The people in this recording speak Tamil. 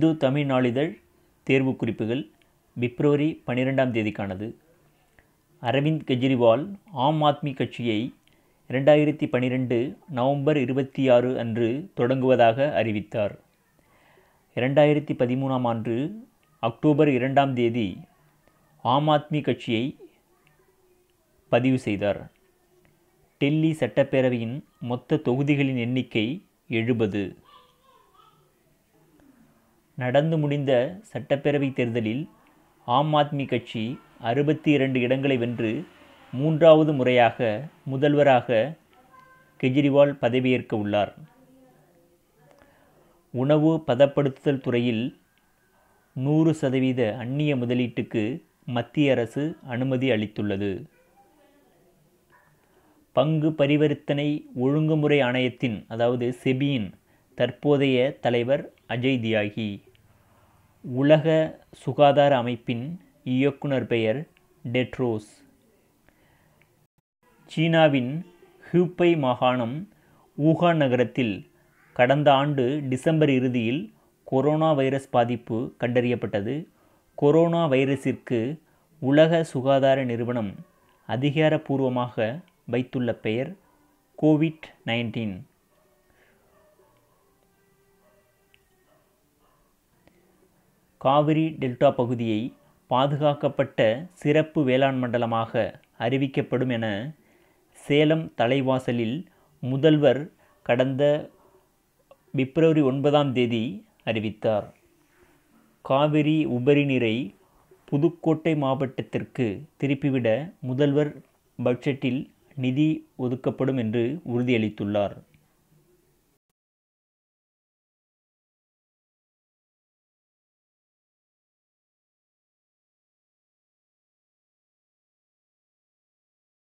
இந்து தமிழ் நாளிதழ் தேர்வு குறிப்புகள் பிப்ரவரி பன்னிரெண்டாம் தேதிக்கானது அரவிந்த் கெஜ்ரிவால் ஆம் ஆத்மி கட்சியை இரண்டாயிரத்தி பன்னிரெண்டு நவம்பர் இருபத்தி ஆறு அன்று தொடங்குவதாக அறிவித்தார் இரண்டாயிரத்தி பதிமூணாம் ஆண்டு அக்டோபர் இரண்டாம் தேதி ஆம் ஆத்மி கட்சியை பதிவு செய்தார் டெல்லி சட்டப்பேரவையின் மொத்த தொகுதிகளின் எண்ணிக்கை எழுபது நடந்து முடிந்த சட்டப்பேரவை தேர்தலில் ஆம் ஆத்மி கட்சி அறுபத்தி இரண்டு இடங்களை வென்று மூன்றாவது முறையாக முதல்வராக கெஜ்ரிவால் பதவியேற்க உள்ளார் உணவு பதப்படுத்துதல் துறையில் நூறு சதவீத அந்நிய முதலீட்டுக்கு மத்திய அரசு அனுமதி அளித்துள்ளது பங்கு பரிவர்த்தனை ஒழுங்குமுறை ஆணையத்தின் அதாவது செபியின் தற்போதைய தலைவர் அஜய் தியாகி உலக சுகாதார அமைப்பின் இயக்குனர் பெயர் டெட்ரோஸ் சீனாவின் ஹூப்பை மாகாணம் ஊகான் நகரத்தில் கடந்த ஆண்டு டிசம்பர் இறுதியில் கொரோனா வைரஸ் பாதிப்பு கண்டறியப்பட்டது கொரோனா வைரஸிற்கு உலக சுகாதார நிறுவனம் அதிகாரப்பூர்வமாக வைத்துள்ள பெயர் கோவிட் நைன்டீன் காவிரி டெல்டா பகுதியை பாதுகாக்கப்பட்ட சிறப்பு வேளாண் மண்டலமாக அறிவிக்கப்படும் என சேலம் தலைவாசலில் முதல்வர் கடந்த பிப்ரவரி ஒன்பதாம் தேதி அறிவித்தார் காவிரி உபரி நீரை புதுக்கோட்டை மாவட்டத்திற்கு திருப்பிவிட முதல்வர் பட்ஜெட்டில் நிதி ஒதுக்கப்படும் என்று உறுதியளித்துள்ளார்